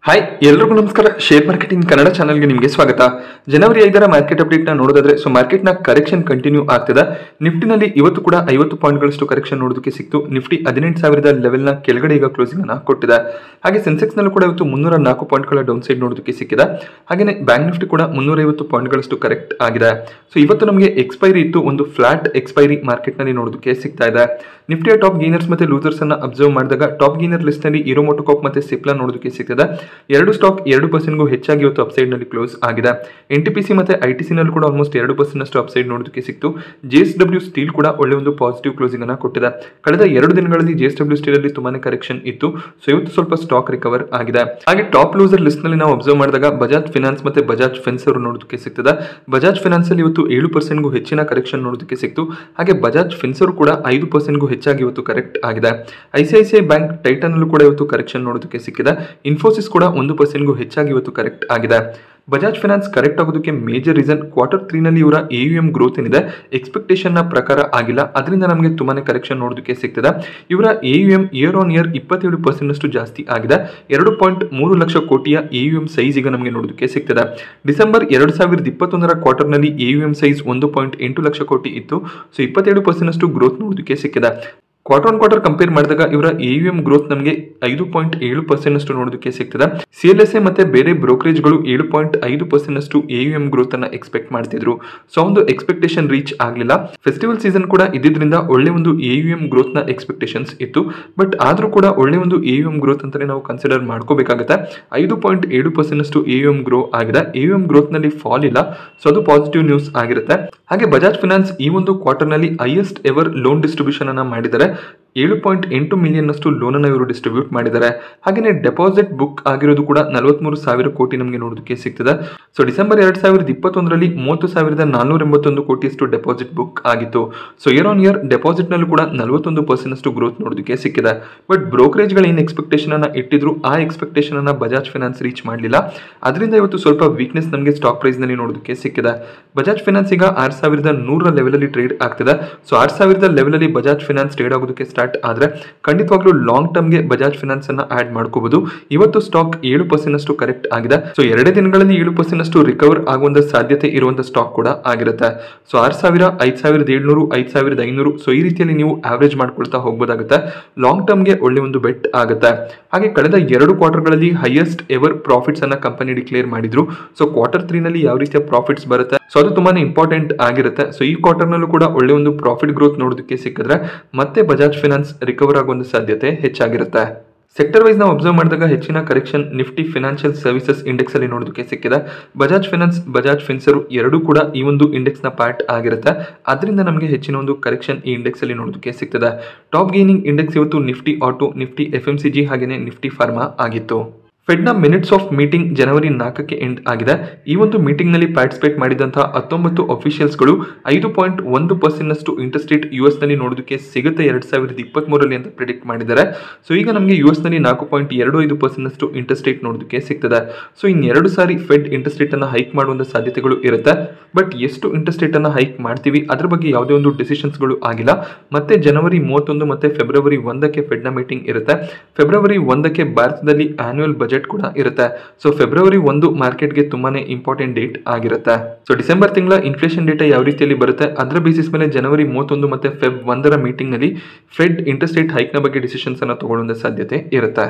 hi ಎಲ್ರಿಗೂ ನಮಸ್ಕಾರ share marketing Kannada ಚಾನಲ್ಗೆ ನಿಮಗೆ ಸ್ವಾಗತ ಜನವರಿ ಐದರ ಮಾರ್ಕೆಟ್ ಅಪ್ಡೇಟ್ ನ ನೋಡೋದಾದ್ರೆ ಸೊ ಮಾರ್ಕೆಟ್ ನ ಕರೆಕ್ಷನ್ ಕಂಟಿನ್ಯೂ ಆಗ್ತದೆ ನಿಫ್ಟಿನಲ್ಲಿ ಇವತ್ತು ಕೂಡ ಐವತ್ತು ಪಾಯಿಂಟ್ಗಳಷ್ಟು ಕರೆಕ್ಷನ್ ನೋಡೋದಕ್ಕೆ ಸಿಕ್ತು ನಿಫ್ಟಿ ಹದಿನೆಂಟು ಸಾವಿರದ ಲೆವೆಲ್ ನ ಕೆಳಗಡೆ ಈಗ ಕ್ಲೋಸಿಂಗ್ ಅನ್ನ ಕೊಟ್ಟಿದೆ ಹಾಗೆ ಸೆನ್ಸೆಕ್ಸ್ ನಲ್ಲೂ ಕೂಡ ಇವತ್ತು ಮುನ್ನೂರ ನಾಲ್ಕು ಪಾಯಿಂಟ್ಗಳ ಡೌನ್ ಸೈಡ್ ನೋಡೋದಕ್ಕೆ ಸಿಕ್ಕಿದೆ ಹಾಗೆ ಬ್ಯಾಂಕ್ ನಿಫ್ಟಿ ಕೂಡ ಮುನ್ನೂರ ಐವತ್ತು ಪಾಯಿಂಟ್ಗಳಷ್ಟು ಕರೆಕ್ಟ್ ಆಗಿದೆ ಸೊ ಇವತ್ತು ನಮಗೆ ಎಕ್ಸ್ಪೈರಿ ಇತ್ತು ಒಂದು ಫ್ಲಾಟ್ ಎಕ್ಸ್ಪೈರಿ ಮಾರ್ಕೆಟ್ ನಲ್ಲಿ ನೋಡೋದಕ್ಕೆ ಸಿಗ್ತಾ ಇದೆ ನಿಫ್ಟಿಯ ಟಾಪ್ ಗೇನರ್ಸ್ ಮತ್ತೆ ಲೂಸರ್ಸ್ ಅನ್ನ ಅಬ್ಸರ್ವ್ ಮಾಡಿದಾಗ ಟಾಪ್ ಗೇನರ್ ಲಿಸ್ಟ್ ನಲ್ಲಿ ಇರೋ ಮೋಟೋಕಾಪ್ ಮತ್ತೆ ಸಿಪ್ಲಾ ನೋಡೋದಕ್ಕೆ ಸಿಗ್ತದೆ ಎರಡು ಸ್ಟಾಕ್ ಎರಡು ಪರ್ಸೆಂಟ್ಗೂ ಹೆಚ್ಚಾಗಿ ಇವತ್ತು ಅಪ್ಸೈಡ್ ನಲ್ಲಿ ಕ್ಲೋಸ್ ಆಗಿದೆ ಎನ್ ಟಿ ಪಿ ಸಿ ಮತ್ತೆ ಐ ಟಿ ಸಿ ನಲ್ಲಿ ಕೂಡ ಆಲ್ಮೋಸ್ಟ್ ಎರಡು ಪರ್ಸೆಂಟ್ ಅಷ್ಟು ಅಪ್ಸೈಡ್ ನೋಡೋದಕ್ಕೆ ಸಿಕ್ತು ಜೆ ಎಸ್ ಡಬ್ಲ್ಯೂ ಸ್ಟೀಲ್ ಕೂಡ ಒಳ್ಳೆ ಒಂದು ಪಾಸಿಟಿವ್ ಕ್ಲೋಸಿಂಗ್ ಅನ್ನ ಕೊಟ್ಟಿದೆ ಕಳೆದ ಎರಡು ದಿನಗಳಲ್ಲಿ ಜೆ ಎಸ್ ಡಬ್ಲ್ಯೂ ಸ್ಟೀಲ್ ಅಲ್ಲಿ ತುಂಬಾನೇ ಕರೆಕ್ಷನ್ ಇತ್ತು ಸೊ ಇವತ್ತು ಸ್ವಲ್ಪ ಸ್ಟಾಕ್ ರಿಕವರ್ ಆಗಿದೆ ಹಾಗೆ ಟಾಪ್ ಲೂಸರ್ ಲಿಸ್ಟ್ ನಲ್ಲಿ ನಾವು ಅಬ್ಸರ್ವ್ ಮಾಡಿದಾಗ ಬಜಾಜ್ ಫಿನಾನ್ಸ್ ಮತ್ತೆ ಬಜಾಜ್ ಫೆನ್ಸ್ ಅವರು ನೋಡೋದಕ್ಕೆ ಸಿಗ್ತದೆ ಬಜಾಜ್ ಫಿನಾನ್ಸ್ ಅಲ್ಲಿ ಇವತ್ತು ಏಳು ಪರ್ಸೆಂಟ್ಗೂ ಹೆಚ್ಚಿನ ಕರೆಕ್ಷನ್ ನೋಡೋದಕ್ಕೆ ಸಿಕ್ತು ಹಾಗೆ ಬಜಾಜ್ ಫಿನ್ಸರ್ ಕೂಡ ಐದು ಪರ್ಸೆಂಟ್ಗೂ ಹೆಚ್ಚಾಗಿ ಇವತ್ತು ಕರೆಕ್ಟ್ ಆಗಿದೆ I C I C I bank Titan ಅಲ್ಲೂ ಕೂಡ ಇವತ್ತು ಕರೆಕ್ಷನ್ ನೋಡೋದಕ್ಕೆ ಸಿಕ್ಕಿದೆ ಇನ್ಫೋಸಿಸ್ ಕೂಡ ಒಂದು ಪರ್ಸೆಂಟ್ಗೂ ಹೆಚ್ಚಾಗಿ ಇವತ್ತು ಕರೆಕ್ಟ್ ಆಗಿದೆ ಬಜಾಜ್ ಫಿನಾನ್ಸ್ ಕರೆಕ್ಟ್ ಆಗೋದಕ್ಕೆ ಮೇಜರ್ ರೀಸನ್ ಕ್ವಾರ್ಟರ್ ತ್ರೀನಲ್ಲಿ ಇವರ ಎ ಯು ಎಂ ಗ್ರೋತ್ ಏನಿದೆ ಎಕ್ಸ್ಪೆಕ್ಟೇಷನ್ ನ ಪ್ರಕಾರ ಆಗಿಲ್ಲ ಅದರಿಂದ ನಮಗೆ ತುಂಬಾನೇ ಕರೆಕ್ಷನ್ ನೋಡೋದಕ್ಕೆ ಸಿಗ್ತದೆ ಇವರ A U M year on year ಇಪ್ಪತ್ತೇಳು ಪರ್ಸೆಂಟ್ ಅಷ್ಟು ಜಾಸ್ತಿ ಆಗಿದೆ ಎರಡು ಪಾಯಿಂಟ್ ಮೂರು ಲಕ್ಷ ಕೋಟಿಯ ಎ ಯು ಎಂ ಸೈಜ್ ಈಗ ನಮಗೆ ನೋಡೋದಕ್ಕೆ ಸಿಗ್ತದೆ ಡಿಸೆಂಬರ್ ಎರಡು ಸಾವಿರದ ಇಪ್ಪತ್ತೊಂದರ ಕ್ವಾರ್ಟರ್ನಲ್ಲಿ ಎ ಯು ಎಂ ಸೈಜ್ ಒಂದು ಪಾಯಿಂಟ್ ಎಂಟು ಲಕ್ಷ ಕೋಟಿ ಇತ್ತು ಸೊ ಇಪ್ಪತ್ತೇಳು ಪರ್ಸೆಂಟ್ ಅಷ್ಟು ಗ್ರೋತ್ ನೋಡೋದಕ್ಕೆ ಸಿಕ್ಕಿದೆ ಕ್ವಾರ್ಟರ್ ಆನ್ ಕ್ವಾರ್ಟರ್ ಕಂಪೇರ್ ಮಾಡಿದಾಗ ಇವರ ಎ ಯು ಎಂ ಗ್ರೋತ್ ನಮಗೆ ಐದು ಪಾಯಿಂಟ್ ಏಳು ಪರ್ಸೆಂಟ್ ಅಷ್ಟು ನೋಡೋದಕ್ಕೆ ಸಿಗ್ತದೆ ಸಿ ಎಲ್ ಎಸ್ ಎ ಮತ್ತೆ ಬೇರೆ ಬ್ರೋಕರೇಜ್ಗಳು ಏಳು ಪಾಯಿಂಟ್ ಐದು ಪರ್ಸೆಂಟ್ ಅಷ್ಟು ಎ ಯು ಎಂ ಗ್ರೋತ್ ಅನ್ನ ಎಕ್ಸ್ಪೆಕ್ಟ್ ಮಾಡ್ತಿದ್ರು ಸೊ ಒಂದು ಎಕ್ಸ್ಪೆಕ್ಟೇಷನ್ ರೀಚ್ ಆಗಲಿಲ್ಲ ಫೆಸ್ಟಿವಲ್ ಸೀಸನ್ ಕೂಡ ಇದ್ದಿದ್ರಿಂದ ಒಳ್ಳೆ ಒಂದು ಎ ಯು ಎಂ ಗ್ರೋತ್ ನ ಎಕ್ಸ್ಪೆಕ್ಟೇಷನ್ಸ್ ಇತ್ತು ಬಟ್ ಆದ್ರೂ ಕೂಡ ಒಳ್ಳೆ ಒಂದು ಎ ಯು ಎಂ ಗ್ರೋತ್ ಅಂತಾನೆ ನಾವು ಕನ್ಸಿಡರ್ ಮಾಡ್ಕೋಬೇಕಾಗುತ್ತೆ ಐದು ಪಾಯಿಂಟ್ ಏಳು ಪರ್ಸೆಂಟ್ ಅಷ್ಟು ಎ ಯು ಎಂ ಗ್ರೋ ಆಗಿದೆ ಎ ಯು ಎಂ ಗ್ರೋತ್ ನಲ್ಲಿ ಫಾಲ್ ಇಲ್ಲ ಸೊ ಅದು ಪಾಸಿಟಿವ್ ನ್ಯೂಸ್ ಆಗಿರುತ್ತೆ ಹಾಗೆ ಬಜಾಜ್ ಫಿನಾನ್ಸ್ ಈ ಒಂದು ಕ್ವಾರ್ಟರ್ ನಲ್ಲಿ ಹೈಯೆಸ್ಟ್ ಎವರ್ ಲೋನ್ ಡಿಸ್ಟ್ರಿಬ್ಯೂಷನ್ ಅನ್ನ ಮಾಡಿದ್ದಾರೆ ಏಳು ಪಾಯಿಂಟ್ ಎಂಟು ಮಿಲಿಯನ್ ಅಷ್ಟು ಲೋನ್ ಅನ್ನು ಇವರು ಡಿಸ್ಟ್ರಿಬ್ಯೂಟ್ ಮಾಡಿದ್ದಾರೆ ಹಾಗೆಯೇ ಡೆಪಾಸಿಟ್ ಬುಕ್ ಆಗಿರೋದು ಕೂಡ ನಲವತ್ಮೂರು ಸಾವಿರ ಕೋಟಿ ನಮಗೆ ನೋಡೋದಕ್ಕೆ ಸಿಗ್ತದೆ ಸೊ ಡಿಸೆಂಬರ್ ಎರಡ್ ಸಾವಿರದ ಇಪ್ಪತ್ತೊಂದರಲ್ಲಿ ಮೂವತ್ತು ಸಾವಿರದ ನಾನ್ನೂರ ಎಂಬತ್ತೊಂದು ಕೋಟಿಯಷ್ಟು ಡೆಪಾಸಿಟ್ ಬುಕ್ ಆಗಿತ್ತು so year on year deposit ನಲ್ಲೂ ಕೂಡ ನಲವತ್ತೊಂದು ಪರ್ಸೆಂಟ್ ಅಷ್ಟು ಗ್ರೋತ್ ನೋಡೋದಕ್ಕೆ ಸಿಕ್ಕಿದೆ ಬಟ್ ಬ್ರೋಕರೇಜ್ಗಳು ಏನು ಎಕ್ಸ್ಪೆಕ್ಟೇಷನ್ ಅನ್ನ ಇಟ್ಟಿದ್ರು ಆ ಎಕ್ಸ್ಪೆಕ್ಟೇಷನ್ ಅನ್ನ ಬಜಾಜ್ ಫಿನಾನ್ಸ್ ರೀಚ್ ಮಾಡಲಿಲ್ಲ ಅದರಿಂದ ಇವತ್ತು ಸ್ವಲ್ಪ ವೀಕ್ನೆಸ್ ನಮಗೆ ಸ್ಟಾಕ್ ಪ್ರೈಸ್ ನಲ್ಲಿ ನೋಡೋದಕ್ಕೆ ಸಿಕ್ಕಿದೆ ಬಜಾಜ್ ಫಿನಾನ್ಸ್ ಈಗ ಆರ್ ಸಾವಿರದ ನೂರ ಲೆವೆಲ್ ಅಲ್ಲಿ ಟ್ರೇಡ್ ಆಗ್ತಿದೆ ಸೊ ಆರ್ ಸಾವಿರದ ಲೆವೆಲ್ ಅಲ್ಲಿ ಬಜಾಜ್ ಫಿನಾನ್ಸ್ ಟ್ರೇಡ್ ಆಗೋದಕ್ಕೆ ಸ್ಟಾರ್ಟ್ ಆದ್ರೆ ಖಂಡಿತವಾಗ್ಲೂ ಲಾಂಗ್ ಟರ್ಮ್ಗೆ ಬಜಾಜ್ ಫಿನಾನ್ಸ್ ಅನ್ನ ಆಡ್ ಮಾಡ್ಕೋಬಹುದು ಇವತ್ತು ಸ್ಟಾಕ್ ಏಳು ಪರ್ಸೆಂಟ್ ಅಷ್ಟು ಕರೆಕ್ಟ್ ಆಗಿದೆ ಸೊ ಎರಡೇ ದಿನಗಳಲ್ಲಿ ಏಳು ಪರ್ಸೆಂಟ್ ಅಷ್ಟು ರಿಕವರ್ ಆಗುವಂತ ಸಾಧ್ಯತೆ ಇರುವಂತ ಸ್ಟಾಕ್ ಕೂಡ ಆಗಿರುತ್ತೆ ಸೊ ಆರ್ ಸಾವಿರ ಐದ್ ಸಾವಿರದ ಏಳ್ನೂರು ಐದ್ ಸಾವಿರದ ಐನೂರು ಸೊ ಈ ರೀತಿಯಲ್ಲಿ ನೀವು ಆವರೇಜ್ ಮಾಡ್ಕೊಳ್ತಾ ಹೋಗ್ಬೋದಾಗುತ್ತೆ ಲಾಂಗ್ ಟರ್ಮ್ಗೆ ಒಳ್ಳೆ ಒಂದು ಬೆಟ್ ಆಗುತ್ತೆ ಹಾಗೆ ಕಳೆದ ಎರಡು ಕ್ವಾರ್ಟರ್ಗಳಲ್ಲಿ ಹೈಯೆಸ್ಟ್ ಎವರ್ ಪ್ರಾಫಿಟ್ಸ್ ಅನ್ನ ಕಂಪನಿ ಡಿಕ್ಲೇರ್ ಮಾಡಿದ್ರು ಸೊ ಕ್ವಾರ್ಟರ್ ತ್ರೀ ನಲ್ಲಿ ಯಾವ ರೀತಿಯ ಪ್ರಾಫಿಟ್ಸ್ ಬರುತ್ತೆ ಸೊ ಅದು ತುಂಬಾನೇ ಇಂಪಾರ್ಟೆಂಟ್ ಆಗಿರುತ್ತೆ ಸೊ ಈ ಕ್ವಾರ್ಟರ್ ನಲ್ಲೂ ಕೂಡ ಒಳ್ಳೆ ಒಂದು ಪ್ರಾಫಿಟ್ ಗ್ರೋತ್ ನೋಡೋದಕ್ಕೆ ಸಿಕ್ಕಿದ್ರೆ ಮತ್ತೆ ಬಜಾಜ್ ಫಿನಾನ್ಸ್ ರಿಕವರ್ ಆಗುವಂತ ಸಾಧ್ಯತೆ ಹೆಚ್ಚಾಗಿರುತ್ತೆ ಸೆಕ್ಟರ್ ವೈಸ್ ನಾವು ಅಬ್ಸರ್ವ್ ಮಾಡಿದಾಗ ಹೆಚ್ಚಿನ correction Nifty financial services index ಅಲ್ಲಿ ನೋಡೋದಕ್ಕೆ ಸಿಕ್ಕಿದೆ ಬಜಾಜ್ ಫಿನಾನ್ಸ್ ಬಜಾಜ್ ಫಿನ್ಸರು ಎರಡೂ ಕೂಡ ಈ ಒಂದು ಇಂಡೆಕ್ಸ್ ನ ಪಾರ್ಟ್ ಆಗಿರುತ್ತೆ ಅದರಿಂದ ನಮಗೆ ಹೆಚ್ಚಿನ ಒಂದು ಕರೆಕ್ಷನ್ ಈ ಇಂಡೆಕ್ಸ್ ಅಲ್ಲಿ ನೋಡೋದಕ್ಕೆ ಸಿಗ್ತದೆ ಟಾಪ್ ಗೇನಿಂಗ್ ಇಂಡೆಕ್ಸ್ ಇವತ್ತು Nifty auto Nifty F M C G ಹಾಗೆಯೇ ನಿಫ್ಟಿ ಫಾರ್ಮಾ ಆಗಿತ್ತು ಫೆಡ್ನ ಮಿನಿಟ್ಸ್ ಆಫ್ ಮೀಟಿಂಗ್ ಜನವರಿ ನಾಲ್ಕಕ್ಕೆ ಎಂಡ್ ಆಗಿದೆ ಈ ಒಂದು ಮೀಟಿಂಗ್ನಲ್ಲಿ ಪಾರ್ಟಿಸಿಪೇಟ್ ಮಾಡಿದಂತಹ ಹತ್ತೊಂಬತ್ತು ಅಫಿಷಿಯಲ್ಸ್ಗಳು ಐದು ಪಾಯಿಂಟ್ ಒಂದು ಪರ್ಸೆಂಟ್ ಅಷ್ಟು ಇಂಟ್ರೆಸ್ಟ್ ರೇಟ್ ಯು ನಲ್ಲಿ ನೋಡೋದಕ್ಕೆ ಸಿಗುತ್ತೆ ಎರಡ್ ಸಾವಿರದ ಇಪ್ಪತ್ಮೂರರಲ್ಲಿ ಅಂತ ಪ್ರಿಡಿಕ್ಟ್ ಮಾಡಿದ್ದಾರೆ ಸೊ ಈಗ ನಮಗೆ ಯು ನಲ್ಲಿ ನಾಲ್ಕು ಪಾಯಿಂಟ್ ಎರಡು ಐದು ಪರ್ಸೆಂಟ್ ಅಷ್ಟು ಇಂಟ್ರೆಸ್ಟ್ ರೇಟ್ ನೋಡೋದಕ್ಕೆ ಸಿಗ್ತದೆ ಸೊ ಇನ್ನೆರಡು ಸಾರಿ ಫೆಡ್ ಇಂಟ್ರೆಸ್ಟ್ ರೇಟ್ ಅನ್ನ ಹೈಕ್ ಮಾಡುವಂತ ಸಾಧ್ಯತೆಗಳು ಇರುತ್ತೆ ಬಟ್ ಎಷ್ಟು ಇಂಟ್ರೆಸ್ಟ್ ರೇಟ್ ಅನ್ನ ಹೈಕ್ ಮಾಡ್ತೀವಿ ಅದ್ರ ಬಗ್ಗೆ ಯಾವುದೇ ಒಂದು ಡಿಸಿಷನ್ಸ್ಗಳು ಆಗಿಲ್ಲ ಮತ್ತೆ ಜನವರಿ ಮೂವತ್ತೊಂದು ಮತ್ತೆ ಫೆಬ್ರವರಿ ಒಂದಕ್ಕೆ ಫೆಡ್ನ ಮೀಟಿಂಗ್ ಇರುತ್ತೆ ಫೆಬ್ರವರಿ ಒಂದಕ್ಕೆ ಭಾರತದಲ್ಲಿ ಆನ್ಯುವಲ್ ಬಜೆಟ್ ಕೂಡ ಇರುತ್ತೆ ಸೊ ಫೆಬ್ರವರಿ ಒಂದು ಮಾರ್ಕೆಟ್ಗೆ ತುಂಬಾನೇ ಇಂಪಾರ್ಟೆಂಟ್ ಡೇಟ್ ಆಗಿರುತ್ತೆ ಸೊ ಡಿಸೆಂಬರ್ ತಿಂಗಳ ಇನ್ಫ್ಲೇಷನ್ ಡೇಟಾ ಯಾವ ರೀತಿಯಲ್ಲಿ ಬರುತ್ತೆ ಅದರ ಬೇಸಿಸ್ ಮೇಲೆ ಜನವರಿ ಮೂವತ್ತೊಂದು ಮತ್ತೆ ಫೆಬ್ ಒಂದರ ಮೀಟಿಂಗ್ ನಲ್ಲಿ ಫೆಡ್ ಇಂಟ್ರೆಸ್ಟ್ ರೇಟ್ ಹೈಕ್ ನ ಬಗ್ಗೆ ಡಿಸಿಷನ್ಸ್ ಅನ್ನ ತಗೊಳ್ಳುವ ಸಾಧ್ಯತೆ ಇರುತ್ತೆ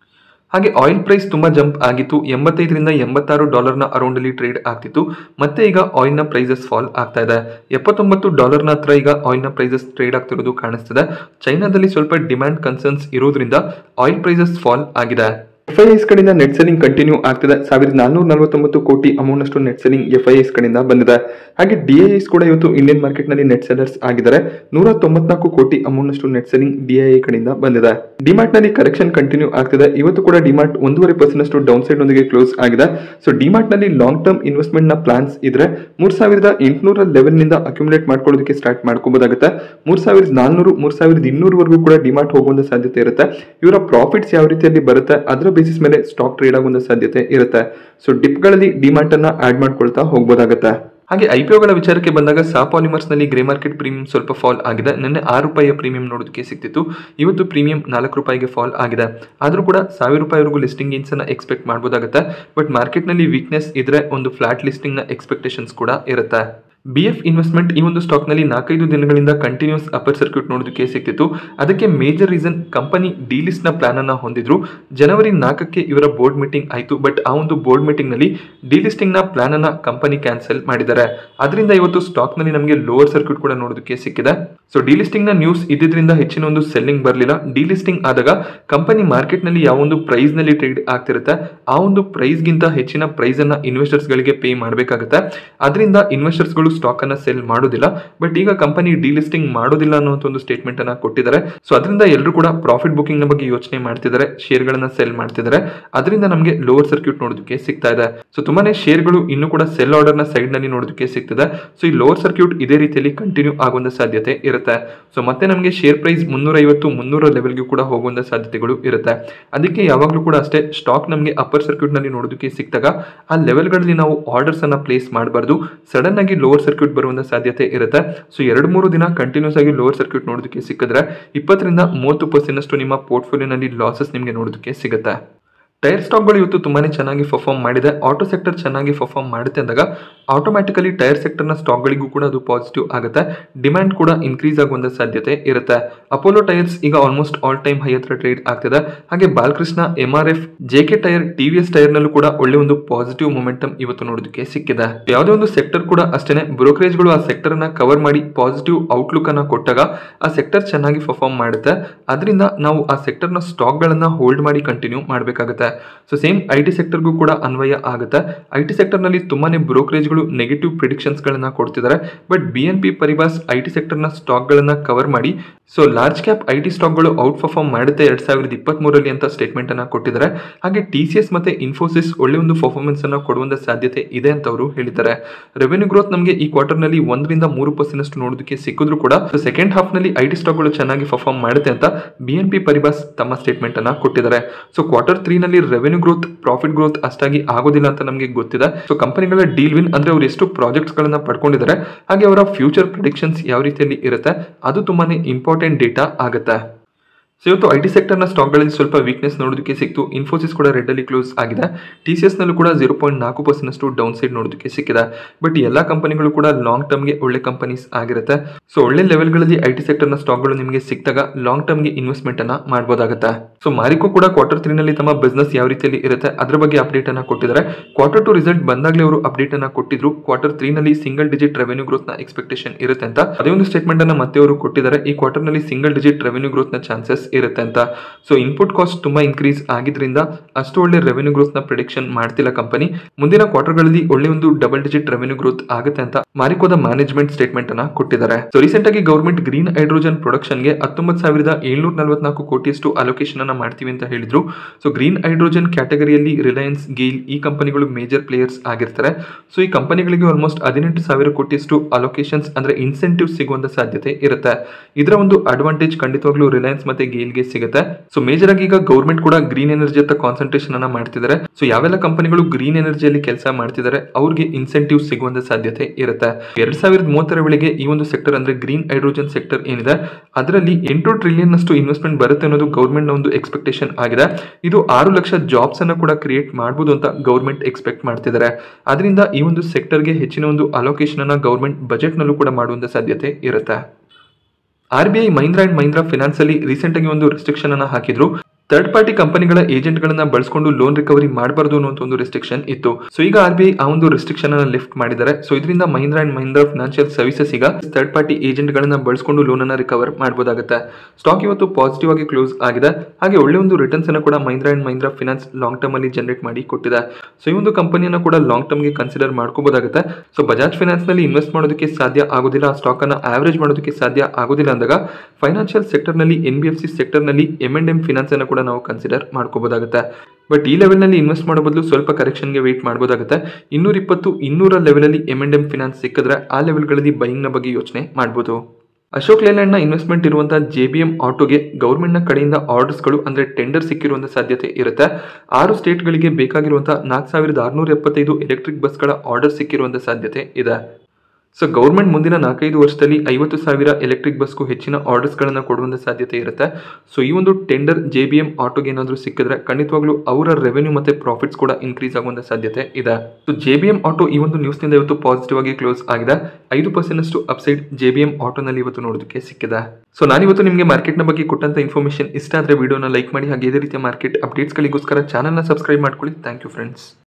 ಹಾಗೆ ಆಯಿಲ್ ಪ್ರೈಸ್ ತುಂಬಾ ಜಂಪ್ ಆಗಿತ್ತು ಎಂಬತ್ತೈದರಿಂದ ಎಂಬತ್ತಾರು ಡಾಲರ್ನ ಅರೌಂಡ್ ಅಲ್ಲಿ ಟ್ರೇಡ್ ಆಗ್ತಿತ್ತು ಮತ್ತೆ ಈಗ ಆಯಿಲ್ನ ಪ್ರೈಸಸ್ ಫಾಲ್ ಆಗ್ತಾ ಇದೆ ಎಪ್ಪತ್ತೊಂಬತ್ತು ಡಾಲರ್ನ ಹತ್ರ ಈಗ ಆಯಿಲ್ನ ಪ್ರೈಸಸ್ ಟ್ರೇಡ್ ಆಗ್ತಿರೋದು ಕಾಣಿಸ್ತಿದೆ ಚೈನಾದಲ್ಲಿ ಸ್ವಲ್ಪ ಡಿಮ್ಯಾಂಡ್ ಕನ್ಸರ್ನ್ಸ್ ಇರೋದ್ರಿಂದ ಆಯಿಲ್ ಪ್ರೈಸಸ್ ಫಾಲ್ ಆಗಿದೆ ಎಫ್ ಐ ಎಸ್ ಕಡೆಯಿಂದ ನೆಟ್ ಸೆಲಿಂಗ್ ಕಂಟಿನ್ಯೂ ಆಗ್ತಿದೆ ಸಾವಿರದ ನಾನ್ನೂರ ನಲವತ್ತೊಂಬತ್ತು ಕೋಟಿ ಅಮೌಂಟ್ ಅಷ್ಟು net selling F I S ಕಡೆಯಿಂದ ಬಂದಿದೆ ಹಾಗೆ ಡಿ ಎಸ್ ಕೂಡ ಇವತ್ತು ಇಂಡಿಯನ್ ಮಾರ್ಕೆಟ್ ನಲ್ಲಿ ನೆಟ್ ಸೆಲರ್ಸ್ ಆಗಿದ್ದಾರೆ ನೂರ ತೊಂಬತ್ನಾಲ್ಕು ಕೋಟಿ ಅಮೌಂಟ್ ಅಷ್ಟು ನೆಟ್ ಸೆಲಿಂಗ್ ಡಿಐ ಕಡೆಯಿಂದ ಬಂದಿದೆ ಡಿಮಾರ್ಟ್ ನಲ್ಲಿ ಕರೆಕ್ಷನ್ ಕಂಟಿನ್ಯೂ ಆಗ್ತಿದೆ ಇವತ್ತು ಕೂಡ ಡಿಮಾರ್ಟ್ ಒಂದೂವರೆ ಪರ್ಸೆಂಟ್ ಅಷ್ಟು ಡೌನ್ ಸೈಡ್ ನೊಂದಿಗೆ ಕ್ಲೋಸ್ ಆಗಿದೆ ಸೊ ಡಿಮಾರ್ಟ್ ನಲ್ಲಿ ಲಾಂಗ್ ಟರ್ಮ್ ಇನ್ವೆಸ್ಟ್ಮೆಂಟ್ ನ ಪ್ಲಾನ್ಸ್ ಇದ್ರೆ ಮೂರ್ ಸಾವಿರದ ಎಂಟುನೂರ ಲೆವೆಲ್ ನಿಂದ ಅಕ್ಯುಮುಲೇಟ್ ಮಾಡ್ಕೊಳ್ಳೋದಕ್ಕೆ ಸ್ಟಾರ್ಟ್ ಮಾಡ್ಕೋಬಹುದಾಗುತ್ತೆ ಮೂರ್ ಸಾವಿರದ ನಾನ್ನೂರು ಮೂರ್ ಸಾವಿರದ ಇನ್ನೂರವರೆಗೂ ಕೂಡ ಡಿಮಾರ್ಟ್ ಹೋಗುವಂತ ಸಾಧ್ಯತೆ ಇರುತ್ತೆ ಇವರ ಪ್ರಾಫಿಟ್ಸ್ ಯಾವ ರೀತಿಯಲ್ಲಿ ಬರುತ್ತೆ ಅದರ ಬೇಸಿಸ್ ಮೇಲೆ ಸ್ಟಾಕ್ ಟ್ರೇಡ್ ಆಗುವಂತ ಸಾಧ್ಯತೆ ಇರುತ್ತೆ ಸೊ ಡಿಪ್ಗಳಲ್ಲಿ ಡಿಮಾರ್ಟ್ ಅನ್ನ ಆಡ್ ಮಾಡ್ಕೊಳ್ತಾ ಹೋಗ್ಬೋದಾಗುತ್ತೆ ಹಾಗೆ ಐಪಿಒಗಳ ವಿಚಾರಕ್ಕೆ ಬಂದಾಗ ಸಾ ಪಾಲಿಮರ್ಸ್ ನಲ್ಲಿ ಗ್ರೇ ಮಾರ್ಕೆಟ್ ಪ್ರೀಮಿಯಂ ಸ್ವಲ್ಪ ಫಾಲ್ ಆಗಿದೆ ನಿನ್ನೆ ಆರು ರೂಪಾಯಿಯ ಪ್ರೀಮಿಯಂ ನೋಡೋದಕ್ಕೆ ಸಿಕ್ತಿತ್ತು ಇವತ್ತು ಪ್ರೀಮಿಯಂ ನಾಲ್ಕು ರೂಪಾಯಿಗೆ ಫಾಲ್ ಆಗಿದೆ ಆದರೂ ಕೂಡ ಸಾವಿರ ರೂಪಾಯಿವರೆಗೂ ಲಿಸ್ಟಿಂಗ್ ಗೇನ್ಸ್ ಅನ್ನ ಎಕ್ಸ್ಪೆಕ್ಟ್ ಮಾಡಬಹುದಾಗುತ್ತೆ ಬಟ್ ಮಾರ್ಕೆಟ್ ನಲ್ಲಿ ವೀಕ್ನೆಸ್ ಇದ್ರೆ ಒಂದು ಫ್ಲಾಟ್ ಲಿಸ್ಟಿಂಗ್ ನ ಎಕ್ಸ್ಪೆಕ್ಟೇಷನ್ಸ್ ಕೂಡ ಇರುತ್ತೆ ಬಿ ಎಫ್ ಇನ್ವೆಸ್ಟ್ಮೆಂಟ್ ಈ ಒಂದು ಸ್ಟಾಕ್ನಲ್ಲಿ ನಾಲ್ಕೈದು ದಿನಗಳಿಂದ ಕಂಟಿನ್ಯೂಸ್ ಅಪರ್ ಸರ್ಕ್ಯೂಟ್ ನೋಡೋದಕ್ಕೆ ಸಿಕ್ತಿತ್ತು ಅದಕ್ಕೆ ಮೇಜರ್ ರೀಸನ್ ಕಂಪನಿ ಡಿಲಿಸ್ಟ್ನ ಪ್ಲಾನ್ ಅನ್ನ ಹೊಂದಿದ್ರು ಜನವರಿ ನಾಲ್ಕಕ್ಕೆ ಇವರ ಬೋರ್ಡ್ ಮೀಟಿಂಗ್ ಆಯಿತು ಬಟ್ ಆ ಒಂದು ಬೋರ್ಡ್ ಮೀಟಿಂಗ್ನಲ್ಲಿ ಡಿಲಿಸ್ಟಿಂಗ್ನ ಪ್ಲಾನ್ ಅನ್ನ ಕಂಪನಿ ಕ್ಯಾನ್ಸಲ್ ಮಾಡಿದ್ದಾರೆ ಅದರಿಂದ ಇವತ್ತು ಸ್ಟಾಕ್ನಲ್ಲಿ ನಮಗೆ ಲೋವರ್ ಸರ್ಕ್ಯೂಟ್ ಕೂಡ ನೋಡೋದಕ್ಕೆ ಸಿಕ್ಕಿದೆ ಸೊ ಡಿಲಿಸ್ಟಿಂಗ್ನ ನ್ಯೂಸ್ ಇದ್ದಿದ್ರಿಂದ ಹೆಚ್ಚಿನ ಒಂದು ಸೆಲ್ಲಿಂಗ್ ಬರಲಿಲ್ಲ ಡಿಲಿಸ್ಟಿಂಗ್ ಆದಾಗ ಕಂಪನಿ ಮಾರ್ಕೆಟ್ನಲ್ಲಿ ಯಾವ ಒಂದು ಪ್ರೈಸ್ನಲ್ಲಿ ಟ್ರೇಡ್ ಆಗ್ತಿರುತ್ತೆ ಆ ಒಂದು ಪ್ರೈಸ್ಗಿಂತ ಹೆಚ್ಚಿನ ಪ್ರೈಸ್ ಅನ್ನ ಇನ್ವೆಸ್ಟರ್ಸ್ಗಳಿಗೆ ಪೇ ಮಾಡಬೇಕಾಗುತ್ತೆ ಅದರಿಂದ ಇನ್ವೆಸ್ಟರ್ಸ್ಗಳು ಸ್ಟಾಕ್ ಅನ್ನ ಸೆಲ್ ಮಾಡೋದಿಲ್ಲ ಬಟ್ ಈಗ ಕಂಪನಿ ಡಿಲಿಸ್ಟಿಂಗ್ ಮಾಡೋದಿಲ್ಲ ಅನ್ನುವಂಥ ಒಂದು ಸ್ಟೇಟ್ಮೆಂಟ್ ಅನ್ನ ಕೊಟ್ಟಿದ್ದಾರೆ ಸೊ ಅದರಿಂದ ಎಲ್ಲರೂ ಕೂಡ ಪ್ರಾಫಿಟ್ ಬುಕಿಂಗ್ ನ ಬಗ್ಗೆ ಯೋಚನೆ ಮಾಡ್ತಿದ್ದಾರೆ ಶೇರ್ಗಳನ್ನ ಸೆಲ್ ಮಾಡ್ತಿದ್ದಾರೆ ಅದರಿಂದ ನಮಗೆ ಲೋವರ್ ಸರ್ಕ್ಯೂಟ್ ನೋಡೋದಕ್ಕೆ ಸಿಗ್ತಾ ಇದೆ ಸೊ ತುಂಬಾನೇ ಶೇರ್ಗಳು ಇನ್ನೂ ಕೂಡ ಸೆಲ್ ಆರ್ಡರ್ ನ ಸೈಡ್ ನಲ್ಲಿ ನೋಡೋದಕ್ಕೆ ಸಿಗ್ತದೆ ಸೊ ಈ ಲೋವರ್ ಸರ್ಕ್ಯೂಟ್ ಇದೇ ರೀತಿಯಲ್ಲಿ ಕಂಟಿನ್ಯೂ ಆಗುವಂತ ಸಾಧ್ಯತೆ ಇರುತ್ತೆ ಸೊ ಮತ್ತೆ ನಮಗೆ ಶೇರ್ ಪ್ರೈಸ್ ಮುನ್ನೂರ ಐವತ್ತು ಮುನ್ನೂರ ಲೆವೆಲ್ಗೂ ಕೂಡ ಹೋಗುವಂತ ಸಾಧ್ಯತೆಗಳು ಇರುತ್ತೆ ಅದಕ್ಕೆ ಯಾವಾಗಲೂ ಕೂಡ ಅಷ್ಟೇ ಸ್ಟಾಕ್ ನಮಗೆ ಅಪ್ಪರ್ ಸರ್ಕ್ಯೂಟ್ ನಲ್ಲಿ ನೋಡೋದಕ್ಕೆ ಸಿಕ್ತಾಗ ಆ ಲೆವೆಲ್ಗಳಲ್ಲಿ ನಾವು ಆರ್ಡರ್ಸ್ ಅನ್ನ ಪ್ಲೇಸ್ ಮಾಡಬಾರ್ದು ಸಡನ್ ಆಗಿ ಲೋವರ್ ಸರ್ಕ್ಯೂಟ್ ಬರುವಂತ ಸಾಧ್ಯತೆ ಇರುತ್ತೆ ಸೊ ಎರಡು ಮೂರು ದಿನ ಕಂಟಿನ್ಯೂಸ್ ಆಗಿ ಲೋವರ್ ಸರ್ಕ್ಯೂಟ್ ನೋಡೋದಕ್ಕೆ ಸಿಕ್ಕಿದ್ರೆ ಇಪ್ಪತ್ತರಿಂದ ಮೂವತ್ತು ಪರ್ಸೆಂಟ್ ಅಷ್ಟು ನಿಮ್ಮ ಪೋರ್ಟ್ಫೋಲಿಯೋನಲ್ಲಿ ಲಾಸಸ್ ನಿಮಗೆ ನೋಡೋದಕ್ಕೆ ಸಿಗುತ್ತೆ ಟೈರ್ ಸ್ಟಾಕ್ಗಳು ಇವತ್ತು ತುಂಬಾನೇ ಚೆನ್ನಾಗಿ ಪರ್ಫಾರ್ಮ್ ಮಾಡಿದೆ ಆಟೋ ಸೆಕ್ಟರ್ ಚೆನ್ನಾಗಿ ಪರ್ಫಾರ್ಮ್ ಮಾಡುತ್ತೆ ಅಂದಾಗ ಆಟೋಮ್ಯಾಟಿಕಲಿ ಟೈರ್ ಸೆಕ್ಟರ್ನ ಸ್ಟಾಕ್ಗಳಿಗೂ ಕೂಡ ಅದು ಪಾಸಿಟಿವ್ ಆಗುತ್ತೆ ಡಿಮ್ಯಾಂಡ್ ಕೂಡ ಇನ್ಕ್ರೀಸ್ ಆಗುವಂತ ಸಾಧ್ಯತೆ ಇರುತ್ತೆ ಅಪೋಲೋ ಟೈರ್ಸ್ ಈಗ ಆಲ್ಮೋಸ್ಟ್ ಆಲ್ ಟೈಮ್ ಹೈ ಹತ್ರ ಟ್ರೇಡ್ ಆಗ್ತಿದೆ ಹಾಗೆ Balkrishna M R F J K tyre T V S tyre ನಲ್ಲೂ ಕೂಡ ಒಳ್ಳೆ ಒಂದು ಪಾಸಿಟಿವ್ ಮೊಮೆಂಟಮ್ ಇವತ್ತು ನೋಡೋದಕ್ಕೆ ಸಿಕ್ಕಿದೆ ಯಾವುದೇ ಒಂದು ಸೆಕ್ಟರ್ ಕೂಡ ಅಷ್ಟೇನೆ ಬ್ರೋಕರೇಜ್ಗಳು ಆ ಸೆಕ್ಟರ್ ಅನ್ನ ಕವರ್ ಮಾಡಿ ಪಾಸಿಟಿವ್ ಔಟ್ಲುಕ್ ಅನ್ನ ಕೊಟ್ಟಾಗ ಆ ಸೆಕ್ಟರ್ ಚೆನ್ನಾಗಿ ಪರ್ಫಾರ್ಮ್ ಮಾಡುತ್ತೆ ಅದರಿಂದ ನಾವು ಆ ಸೆಕ್ಟರ್ನ ಸ್ಟಾಕ್ಗಳನ್ನ ಹೋಲ್ಡ್ ಮಾಡಿ ಕಂಟಿನ್ಯೂ ಮಾಡಬೇಕಾಗುತ್ತೆ ಸೊ ಸೇಮ್ ಐ ಟಿ ಸೆಕ್ಟರ್ಗೂ ಕೂಡ ಅನ್ವಯ ಆಗುತ್ತೆ ಐ ಟಿ ಸೆಕ್ಟರ್ನಲ್ಲಿ ತುಂಬಾನೇ ಬ್ರೋಕರೇಜ್ಗಳು ನೆಗೆಟಿವ್ ಪ್ರಿಡಿಕ್ಷನ್ಸ್ಗಳನ್ನ ಕೊಡ್ತಿದ್ದಾರೆ but B N P Paribas I T ಸೆಕ್ಟರ್ನ ಸ್ಟಾಕ್ಗಳನ್ನ ಕವರ್ ಮಾಡಿ so large cap I T ಸ್ಟಾಕ್ಗಳು ಔಟ್ ಪರ್ಫಾರ್ಮ್ ಮಾಡುತ್ತೆ ಎರಡ್ ಸಾವಿರದ ಇಪ್ಪತ್ಮೂರರಲ್ಲಿ ಅಂತ ಸ್ಟೇಟ್ಮೆಂಟ್ ಅನ್ನ ಕೊಟ್ಟಿದ್ದಾರೆ ಹಾಗೆ ಟಿ ಸಿ ಎಸ್ ಮತ್ತೆ ಇನ್ಫೋಸಿಸ್ ಒಳ್ಳೆ ಒಂದು ಪರ್ಫಾರ್ಮೆನ್ಸ್ ಅನ್ನ ಕೊಡುವಂತ ಸಾಧ್ಯತೆ ಇದೆ ಅಂತ ಅವರು ಹೇಳಿದ್ದಾರೆ ರೆವೆನ್ಯೂ ಗ್ರೋತ್ ನಮಗೆ ಈ ಕ್ವಾರ್ಟರ್ ನಲ್ಲಿ ಒಂದರಿಂದ ಮೂರು ಪರ್ಸೆಂಟ್ ಅಷ್ಟು ನೋಡೋದಕ್ಕೆ ಸಿಕ್ಕಿದ್ರು ಕೂಡ ಸೆಕೆಂಡ್ ಹಾಫ್ ನಲ್ಲಿ ಐ ಟಿ ಸ್ಟಾಕ್ಗಳು ಚೆನ್ನಾಗಿ ಪರ್ಫಾರ್ಮ್ ಮಾಡುತ್ತೆ ಅಂತ ಬಿ ಎನ್ ಪಿ ಪರಿಬಾಸ್ ತಮ್ಮ ಸ್ಟೇಟ್ಮೆಂಟ್ ಅನ್ನ ಕೊಟ್ಟಿದ್ದಾರೆ ಸೊ ಕ್ವಾರ್ಟರ್ ತ್ರೀ ನಲ್ಲಿ ರೆವೆನ್ಯೂ ಗ್ರೋತ್ ಪ್ರಾಫಿಟ್ ಗ್ರೋತ್ ಅಷ್ಟಾಗಿ ಆಗೋದಿಲ್ಲ ಅಂತ ನಮಗೆ ಗೊತ್ತಿದೆ ಸೊ ಕಂಪನಿಗಳ ಡೀಲ್ ವಿನ್ ಅಂದ್ರೆ ಅವ್ರು ಎಷ್ಟು ಪ್ರಾಜೆಕ್ಟ್ಸ್ ಗಳನ್ನ ಪಡ್ಕೊಂಡಿದ್ದಾರೆ ಹಾಗೆ ಅವರ ಫ್ಯೂಚರ್ ಪ್ರಿಡಿಕ್ಷನ್ಸ್ ಯಾವ ರೀತಿಯಲ್ಲಿ ಇರುತ್ತೆ ಅದು ತುಂಬಾನೇ ಇಂಪಾರ್ಟೆಂಟ್ ಡೇಟಾ ಆಗುತ್ತೆ ಸೊ ಇವತ್ತು ಐ ಟಿ ಸೆಕ್ಟರ್ನ ಸ್ಟಾಕ್ಗಳಲ್ಲಿ ಸ್ವಲ್ಪ ವೀಕ್ನೆಸ್ ನೋಡೋದಕ್ಕೆ ಸಿಕ್ತು ಇನ್ಫೋಸಿಸ್ ಕೂಡ ರೆಡ್ ಅಲ್ಲಿ ಕ್ಲೋಸ್ ಆಗಿದೆ ಟಿ ಸಿ ಎಸ್ನಲ್ಲೂ ಕೂಡ ಜೀರೋ ಪಾಯಿಂಟ್ ನಾಲ್ಕು ಪರ್ಸೆಂಟ್ ಅಷ್ಟು ಡೌನ್ ಸೈಡ್ ನೋಡೋದಕ್ಕೆ ಸಿಕ್ಕಿದೆ ಬಟ್ ಎಲ್ಲ ಕಂಪನಿಗಳು ಕೂಡ ಲಾಂಗ್ ಟರ್ಮ್ಗೆ ಒಳ್ಳೆ ಕಂಪನೀಸ್ ಆಗಿರುತ್ತೆ ಸೊ ಒಳ್ಳೆ ಲೆವೆಲ್ಗಳಲ್ಲಿ ಐ ಟಿ ಸೆಕ್ಟರ್ನ ಸ್ಟಾಕ್ಗಳು ನಿಮಗೆ ಸಿಕ್ತಾಗ ಲಾಂಗ್ ಟರ್ಮ್ಗೆ ಇನ್ವೆಸ್ಟ್ಮೆಂಟ್ ಅನ್ನ ಮಾಡಬಹುದಾಗುತ್ತೆ ಸೊ ಮಾರಿಕೋ ಕೂಡ ಕ್ವಾರ್ಟರ್ ತ್ರೀನಲ್ಲಿ ತಮ್ಮ ಬಿಸ್ನೆಸ್ ಯಾವ ರೀತಿಯಲ್ಲಿ ಇರುತ್ತೆ ಅದ್ರ ಬಗ್ಗೆ ಅಪ್ಡೇಟ್ ಅನ್ನ ಕೊಟ್ಟಿದ್ದಾರೆ ಕ್ವಾರ್ಟರ್ ಟು ರಿಸಲ್ಟ್ ಬಂದಾಗಲೇ ಅವರು ಅಪ್ಡೇಟ್ ಅನ್ನ ಕೊಟ್ಟಿದ್ರು ಕ್ವಾರ್ಟರ್ ತ್ರೀನಲ್ಲಿ ಸಿಂಗಲ್ ಡಿಜಿಟ್ ರೆವೆನ್ಯೂ ಗ್ರೋತ್ ನ ಎಕ್ಸ್ಪೆಕ್ಟೇಷನ್ ಇರುತ್ತೆ ಅಂತ ಅದೇ ಒಂದು ಸ್ಟೇಟ್ಮೆಂಟ್ ಅನ್ನ ಮತ್ತೆ ಅವರು ಕೊಟ್ಟಿದ್ದಾರೆ ಈ ಕ್ವಾರ್ಟರ್ ನಲ್ಲಿ ಸಿಂಗಲ್ ಡಿಜಿಟ್ ರೆವೆನ್ಯೂ ಗ್ರೋತ್ ನ ಚಾನ್ಸಸ್ ಇರುತ್ತೆ ಅಂತ ಸೊ ಇನ್ಪುಟ್ ಕಾಸ್ಟ್ ತುಂಬಾ ಇನ್ಕ್ರೀಸ್ ಆಗಿದ್ರಿಂದ ಅಷ್ಟು ಒಳ್ಳೆ ರೆವೆನ್ಯೂ ಗ್ರೋತ್ ನ ಪ್ರಿಡಿಕ್ಷನ್ ಮಾಡ್ತಿಲ್ಲ ಕಂಪನಿ ಮುಂದಿನ ಕ್ವಾರ್ಟರ್ಗಳಲ್ಲಿ ಒಳ್ಳೆ ಒಂದು ಡಬಲ್ ಡಿಜಿಟ್ ರೆವೆನ್ಯೂ ಗ್ರೋತ್ ಆಗುತ್ತೆ ಅಂತ ಮಾರಿಕೋದ ಮ್ಯಾನೇಜ್ಮೆಂಟ್ ಸ್ಟೇಟ್ಮೆಂಟ್ ಅನ್ನ ಕೊಟ್ಟಿದ್ದಾರೆ ಸೊ ರೀಸೆಂಟ್ ಆಗಿ ಗೌರ್ಮೆಂಟ್ ಗ್ರೀನ್ ಹೈಡ್ರೋಜನ್ ಪ್ರೊಡಕ್ಷನ್ ಗೆ ಹತ್ತೊಂಬತ್ತು ಸಾವಿರದ ಏಳ್ನೂರ ನಲವತ್ನಾಲ್ಕು ಕೋಟಿಯಷ್ಟು ಅಲೋಕೇಶನ್ ಅನ್ನ ಮಾಡ್ತೀವಿ ಅಂತ ಹೇಳಿದ್ರು ಸೊ ಗ್ರೀನ್ ಹೈಡ್ರೋಜನ್ ಕ್ಯಾಟಗರಿಯಲ್ಲಿ ರಿಲಯನ್ಸ್ ಗೇಲ್ ಈ ಕಂಪನಿಗಳು ಮೇಜರ್ ಪ್ಲೇಯರ್ಸ್ ಆಗಿರ್ತಾರೆ ಸೊ ಈ ಕಂಪನಿಗಳಿಗೆ ಆಲ್ಮೋಸ್ಟ್ ಹದಿನೆಂಟು ಸಾವಿರ ಕೋಟಿಯಷ್ಟು ಅಲೋಕೇಶನ್ಸ್ ಅಂದ್ರೆ ಇನ್ಸೆಂಟಿವ್ ಸಿಗುವಂತ ಸಾಧ್ಯತೆ ಇರುತ್ತೆ ಇದರ ಒಂದು ಅಡ್ವಾಂಟೇಜ್ ಖಂಡಿತವಾಗ್ಲೂ ರಿಲಯನ್ಸ್ ಮತ್ತೆ ಗೇಲ್ಗೆ ಸಿಗುತ್ತೆ ಸೊ ಮೇಜರ್ ಆಗಿ ಈಗ ಗೌರ್ಮೆಂಟ್ ಕೂಡ ಗ್ರೀನ್ ಎನರ್ಜಿ ಅಂತ ಕಾನ್ಸಂಟ್ರೇಷನ್ ಅನ್ನ ಮಾಡ್ತಿದ್ದಾರೆ ಸೊ ಯಾವೆಲ್ಲ ಕಂಪನಿಗಳು ಗ್ರೀನ್ ಎನರ್ಜಿಯಲ್ಲಿ ಕೆಲಸ ಮಾಡ್ತಿದ್ದಾರೆ ಅವ್ರಿಗೆ ಇನ್ಸೆಂಟಿವ್ ಸಿಗುವಂತ ಸಾಧ್ಯತೆ ಇರುತ್ತೆ ಎರಡ್ ಸಾವಿರದ ಮೂವತ್ತರ ವೇಳೆಗೆ ಈ ಒಂದು ಸೆಕ್ಟರ್ ಅಂದ್ರೆ ಗ್ರೀನ್ ಹೈಡ್ರೋಜನ್ ಸೆಕ್ಟರ್ ಏನಿದೆ ಅದರಲ್ಲಿ ಎಂಟು ಟ್ರಿಲಿಯನ್ ಅಷ್ಟು ಇನ್ವೆಸ್ಟ್ಮೆಂಟ್ ಬರುತ್ತೆ ಅನ್ನೋದು ಗೌರ್ಮೆಂಟ್ ನ ಒಂದು ಎಕ್ಸ್ಪೆಕ್ಟೇಷನ್ ಆಗಿದೆ ಇದು ಆರು ಲಕ್ಷ ಜಾಬ್ಸ್ ಅನ್ನ ಕೂಡ ಕ್ರಿಯೇಟ್ ಮಾಡಬಹುದು ಅಂತ ಗೌರ್ಮೆಂಟ್ ಎಕ್ಸ್ಪೆಕ್ಟ್ ಮಾಡ್ತಿದ್ದಾರೆ ಅದರಿಂದ ಈ ಒಂದು ಸೆಕ್ಟರ್ಗೆ ಹೆಚ್ಚಿನ ಒಂದು ಅಲೋಕೇಶನ್ ಅನ್ನ ಗೌರ್ಮೆಂಟ್ ಬಜೆಟ್ ನಲ್ಲೂ ಕೂಡ ಮಾಡುವಂತ ಸಾಧ್ಯತೆ ಇರುತ್ತೆ R B I Mahindra and Mahindra finance ಅಲ್ಲಿ ರೀಸೆಂಟ್ ಆಗಿ ಒಂದು ರೆಸ್ಟ್ರಿಕ್ಷನ್ ಅನ್ನ ಹಾಕಿದ್ರು ಥರ್ಡ್ ಪಾರ್ಟಿ ಕಂಪನಿಗಳ ಏಜೆಂಟ್ ಗಳನ್ನ ಬಳಸ್ಕೊಂಡು ಲೋನ್ ರಿಕವರಿ ಮಾಡಬಾರ್ದು ಅನ್ನುವಂತ ಒಂದು ರೆಸ್ಟ್ರಿಕ್ಷನ್ ಇತ್ತು ಸೊ ಈಗ ಆರ್ ಬಿ ಐ ಆ ಒಂದು ರೆಸ್ಟ್ರಿಕ್ಷನ್ ಅನ್ನ ಲಿಫ್ಟ್ ಮಾಡಿದ್ದಾರೆ ಸೊ ಇದರಿಂದ Mahindra and Mahindra financial services ಈಗ ಥರ್ಡ್ ಪಾರ್ಟಿ ಏಜೆಂಟ್ ಗಳನ್ನ ಬಳಸ್ಕೊಂಡು ಲೋನ್ ಅನ್ನ ರಿಕವರ್ ಮಾಡಬಹುದಾಗುತ್ತೆ ಸ್ಟಾಕ್ ಇವತ್ತು ಪಾಸಿಟಿವ್ ಆಗಿ ಕ್ಲೋಸ್ ಆಗಿದೆ ಹಾಗೆ ಒಳ್ಳೆ ಒಂದು ರಿಟರ್ನ್ಸ್ ಅನ್ನು ಕೂಡ Mahindra and Mahindra finance long term ಅಲ್ಲಿ ಜನರೇಟ್ ಮಾಡಿ ಕೊಟ್ಟಿದೆ ಸೊ ಈ ಒಂದು ಕಂಪನಿಯನ್ನ ಕೂಡ ಲಾಂಗ್ ಟರ್ಮ್ ಗೆ ಕನ್ಸಿಡರ್ ಮಾಡ್ಕೋಬಹುದಾಗುತ್ತೆ ಸೊ ಬಜಾಜ್ ಫಿನಾನ್ಸ್ ನಲ್ಲಿ ಇನ್ವೆಸ್ಟ್ ಮಾಡೋದಕ್ಕೆ ಸಾಧ್ಯ ಆಗೋದಿಲ್ಲ ಆ ಸ್ಟಾಕ್ ಅನ್ನ ಆವರೇಜ್ ಮಾಡೋದಕ್ಕೆ ಸಾಧ್ಯ ಆಗೋದಿಲ್ಲ ಅಂದಾಗ ಫೈನಾನ್ಷಿಯಲ್ ಸೆಕ್ಟರ್ ನಲ್ಲಿ N B F C sector ನಲ್ಲಿ ಎಂ ಅಂಡ್ ಎಂ ಫಿನಾನ್ಸ್ ಅನ್ನು ಕೂಡ ನಾವು ಕನ್ಸಿಡರ್ ಮಾಡ್ಕೋಬಹುದಾಗುತ್ತೆ ಬಟ್ ಈ ಲೆವೆಲ್ನಲ್ಲಿ ಇನ್ವೆಸ್ಟ್ ಮಾಡೋ ಬದಲು ಸ್ವಲ್ಪ ಕರೆಕ್ಷನ್ಗೆ ವೇಟ್ ಮಾಡಬಹುದಾಗುತ್ತೆ ಇನ್ನೂರ ಇಪ್ಪತ್ತು ಇನ್ನೂರ ಲೆವೆಲಲ್ಲಿ ಎಮ್ ಅಂಡ್ ಎಂ ಫಿನಾನ್ಸ್ ಸಿಕ್ಕಿದ್ರೆ ಆ ಲೆವೆಲ್ಗಳಲ್ಲಿ ಬೈಯಿಂಗ್ನ ಬಗ್ಗೆ ಯೋಚನೆ ಮಾಡ್ಬೋದು ಅಶೋಕ್ ಲೇಲ್ಯಾಂಡ್ನ ಇನ್ವೆಸ್ಟ್ಮೆಂಟ್ ಇರುವಂತಹ ಜೆ ಬಿ ಎಂ ಆಟೋಗೆ ಗೌರ್ಮೆಂಟ್ನ ಕಡೆಯಿಂದ ಆರ್ಡರ್ಸ್ಗಳು ಅಂದರೆ ಟೆಂಡರ್ ಸಿಕ್ಕಿರುವಂಥ ಸಾಧ್ಯತೆ ಇರುತ್ತೆ ಆರು ಸ್ಟೇಟ್ಗಳಿಗೆ ಬೇಕಾಗಿರುವಂತಹ ನಾಲ್ಕು ಸಾವಿರದ ಆರುನೂರ ಎಪ್ಪತ್ತೈದು ಎಲೆಕ್ಟ್ರಿಕ್ ಬಸ್ಗಳ ಆರ್ಡರ್ ಸಿಕ್ಕಿರುವಂಥ ಸಾಧ್ಯತೆ ಇದೆ ಸೊ ಗೌರ್ಮೆಂಟ್ ಮುಂದಿನ ನಾಲ್ಕೈದು ವರ್ಷದಲ್ಲಿ ಐವತ್ತು ಸಾವಿರ ಎಲೆಕ್ಟ್ರಿಕ್ ಬಸ್ಗೂ ಹೆಚ್ಚಿನ ಆರ್ಡರ್ಸ್ಗಳನ್ನು ಕೊಡುವಂಥ ಸಾಧ್ಯತೆ ಇರುತ್ತೆ ಸೊ ಈ ಒಂದು ಟೆಂಡರ್ ಜೆ ಬಿ ಎಂ ಆಟೋಗೆ ಏನಾದರೂ ಸಿಕ್ಕಿದ್ರೆ ಖಂಡಿತವಾಗ್ಲೂ ಅವರ ರೆವೆನ್ಯೂ ಮತ್ತು ಪ್ರಾಫಿಟ್ಸ್ ಕೂಡ ಇನ್ಕ್ರೀಸ್ ಆಗುವಂಥ ಸಾಧ್ಯತೆ ಇದೆ so J B M auto ಈ ಒಂದು ನ್ಯೂಸ್ನಿಂದ ಇವತ್ತು ಪಾಸಿಟಿವ್ ಆಗಿ ಕ್ಲೋಸ್ ಆಗಿದೆ ಐದು ಪರ್ಸೆಂಟ್ ಅಷ್ಟು ಅಪ್ಸೈಡ್ ಜೆ ಬಿ ಎಂ ಆಟೋನಲ್ಲಿ ಇವತ್ತು ನೋಡೋದಕ್ಕೆ ಸಿಕ್ಕಿದೆ ಸೊ ನಾನಿವತ್ತು ನಿಮಗೆ ಮಾರ್ಕೆಟ್ನ ಬಗ್ಗೆ ಕೊಟ್ಟಂತ ಇನ್ಫಾರ್ಮೇಷನ್ ಇಷ್ಟ ಆದರೆ ವಿಡಿಯೋನ ಲೈಕ್ ಮಾಡಿ ಹಾಗೆ ಇದೇ ರೀತಿಯ ಮಾರ್ಕೆಟ್ ಅಪ್ಡೇಟ್ಸ್ಗಳಿಗೋಸ್ಕರ ಚಾನಲ್ನ ಸಬ್ಸ್ಕ್ರೈಬ್ ಮಾಡ್ಕೊಳ್ಳಿ ಥ್ಯಾಂಕ್ ಯು ಫ್ರೆಂಡ್ಸ್